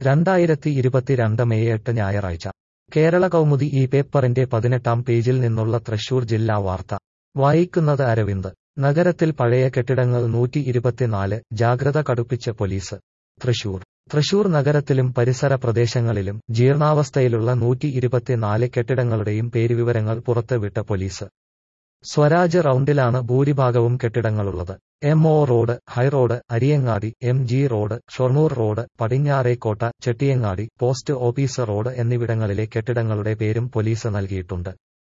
രണ്ടായിരത്തി ഇരുപത്തിരണ്ട് മെയ് എട്ട് ഞായറാഴ്ച കേരള കൗമുദി ഈ പേപ്പറിന്റെ പതിനെട്ടാം പേജിൽ നിന്നുള്ള തൃശൂർ ജില്ലാ വാർത്ത വായിക്കുന്നത് അരവിന്ദ് നഗരത്തിൽ പഴയ കെട്ടിടങ്ങൾ നൂറ്റി ഇരുപത്തിനാല് ജാഗ്രത കടുപ്പിച്ച് പോലീസ് തൃശൂർ തൃശൂർ നഗരത്തിലും പരിസര പ്രദേശങ്ങളിലും ജീർണാവസ്ഥയിലുള്ള നൂറ്റി ഇരുപത്തിനാല് കെട്ടിടങ്ങളുടെയും പേരുവിവരങ്ങൾ പുറത്തുവിട്ട പോലീസ് സ്വരാജ് റൗണ്ടിലാണ് ഭൂരിഭാഗവും കെട്ടിടങ്ങളുള്ളത് M O road high road Ariyangadi M G road Shoranur road Padinjarekotta Chettiyangadi post office road എന്നിവിടങ്ങളിലെ കെട്ടിടങ്ങളുടെ പേരും പോലീസ് നൽകിയിട്ടുണ്ട്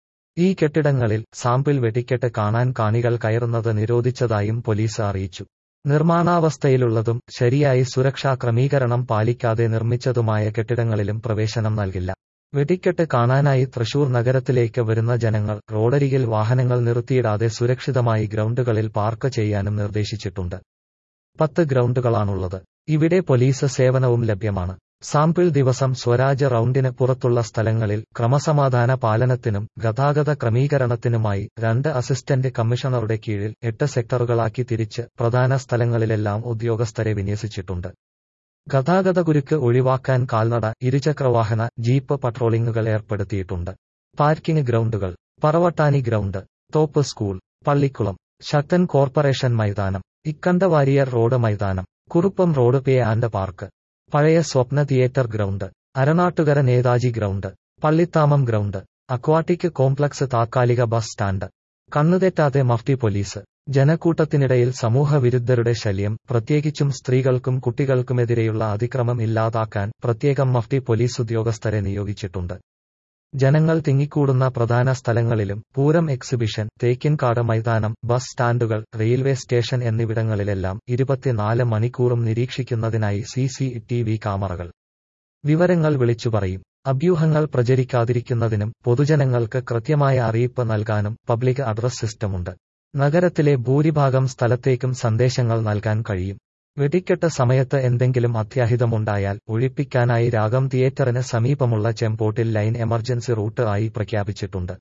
ഈ കെട്ടിടങ്ങളിൽ സാമ്പിൾ വെടിക്കെട്ട് കാണാൻ കാണികൾ കയറുന്നത് നിരോധിച്ചതായും പോലീസ് അറിയിച്ചു നിർമ്മാണാവസ്ഥയിലുള്ളതും ശരിയായി സുരക്ഷാ ക്രമീകരണം പാലിക്കാതെ നിർമ്മിച്ചതുമായ കെട്ടിടങ്ങളിലും പ്രവേശനം നൽകില്ല വെടിക്കെട്ട് കാണാനായി തൃശൂർ നഗരത്തിലേക്ക് വരുന്ന ജനങ്ങൾ റോഡരികിൽ വാഹനങ്ങൾ നിർത്തിയിടാതെ സുരക്ഷിതമായി ഗ്രൗണ്ടുകളിൽ പാർക്ക് ചെയ്യാനും നിർദ്ദേശിച്ചിട്ടുണ്ട് പത്ത് ഗ്രൗണ്ടുകളാണുള്ളത് ഇവിടെ പോലീസ് സേവനവും ലഭ്യമാണ് സാമ്പിൾ ദിവസം സ്വരാജ് റൗണ്ടിന് പുറത്തുള്ള സ്ഥലങ്ങളിൽ ക്രമസമാധാന പാലനത്തിനും ഗതാഗത ക്രമീകരണത്തിനുമായി രണ്ട് അസിസ്റ്റന്റ് കമ്മീഷണറുടെ കീഴിൽ എട്ട് സെക്ടറുകളാക്കി തിരിച്ച് പ്രധാന സ്ഥലങ്ങളിലെല്ലാം ഉദ്യോഗസ്ഥരെ വിന്യസിച്ചിട്ടുണ്ട് ഗതാഗതകുരുക്ക് ഒഴിവാക്കാൻ കാൽനട ഇരുചക്രവാഹന ജീപ്പ് പട്രോളിംഗുകൾ ഏർപ്പെടുത്തിയിട്ടുണ്ട് പാർക്കിംഗ് ഗ്രൗണ്ടുകൾ Paravattani ground Thope school Pallikulam Sakthan corporation മൈതാനം ഇക്കണ്ട വാരിയർ റോഡ് മൈതാനം Kuruppam road pay and park പഴയ Swapna theatre ground Aranattukara Netaji ground Pallithamam ground aquatic complex താത്കാലിക ബസ് സ്റ്റാൻഡ് കണ്ണുതെറ്റാതെ മഫ്തി പോലീസ് ജനക്കൂട്ടത്തിനിടയിൽ സമൂഹവിരുദ്ധരുടെ ശല്യം പ്രത്യേകിച്ചും സ്ത്രീകൾക്കും കുട്ടികൾക്കുമെതിരെയുള്ള അതിക്രമം ഇല്ലാതാക്കാൻ പ്രത്യേകം മഫ്തി പോലീസ് ഉദ്യോഗസ്ഥരെ നിയോഗിച്ചിട്ടുണ്ട് ജനങ്ങൾ തിങ്ങിക്കൂടുന്ന പ്രധാന സ്ഥലങ്ങളിലും പൂരം എക്സിബിഷൻ തേക്കിൻകാട് മൈതാനം ബസ് സ്റ്റാൻഡുകൾ റെയിൽവേ സ്റ്റേഷൻ എന്നിവിടങ്ങളിലെല്ലാം ഇരുപത്തിനാല് മണിക്കൂറും നിരീക്ഷിക്കുന്നതിനായി സി സി ടി വി ക്യാമറകൾ വിവരങ്ങൾ വിളിച്ചു പറയും അഭ്യൂഹങ്ങൾ പ്രചരിക്കാതിരിക്കുന്നതിനും പൊതുജനങ്ങൾക്ക് കൃത്യമായ അറിയിപ്പ് നൽകാനും പബ്ലിക് അഡ്രസ് സിസ്റ്റമുണ്ട് നഗരത്തിലെ ഭൂരിഭാഗം സ്ഥലത്തേക്കും സന്ദേശങ്ങൾ നൽകാൻ കഴിയും വെടിക്കെട്ട് സമയത്ത് എന്തെങ്കിലും അത്യാഹിതമുണ്ടായാൽ ഒഴിപ്പിക്കാനായി രാഗം തിയേറ്ററിന് സമീപമുള്ള ചെമ്പോട്ടിൽ ലൈൻ എമർജൻസി റൂട്ട് ആയി പ്രഖ്യാപിച്ചിട്ടുണ്ട്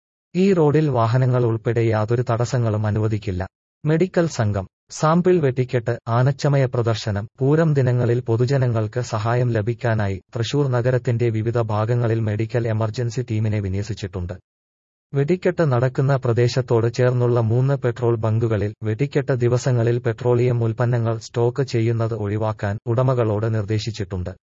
ഈ റോഡിൽ വാഹനങ്ങൾ ഉൾപ്പെടെ യാതൊരു തടസ്സങ്ങളും അനുവദിക്കില്ല മെഡിക്കൽ സംഘം സാമ്പിൾ വെട്ടിക്കെട്ട് ആനച്ചമയ പ്രദർശനം പൂരം ദിനങ്ങളിൽ പൊതുജനങ്ങൾക്ക് സഹായം ലഭിക്കാനായി തൃശൂർ നഗരത്തിന്റെ വിവിധ ഭാഗങ്ങളിൽ മെഡിക്കൽ എമർജൻസി ടീമിനെ വിന്യസിച്ചിട്ടുണ്ട് വെടിക്കെട്ട് നടക്കുന്ന പ്രദേശത്തോട് ചേർന്നുള്ള മൂന്ന് പെട്രോൾ ബങ്കുകളിൽ വെടിക്കെട്ട് ദിവസങ്ങളിൽ പെട്രോളിയം ഉൽപ്പന്നങ്ങൾ സ്റ്റോക്ക് ചെയ്യുന്നത് ഒഴിവാക്കാൻ ഉടമകളോട് നിർദ്ദേശിച്ചിട്ടുണ്ട്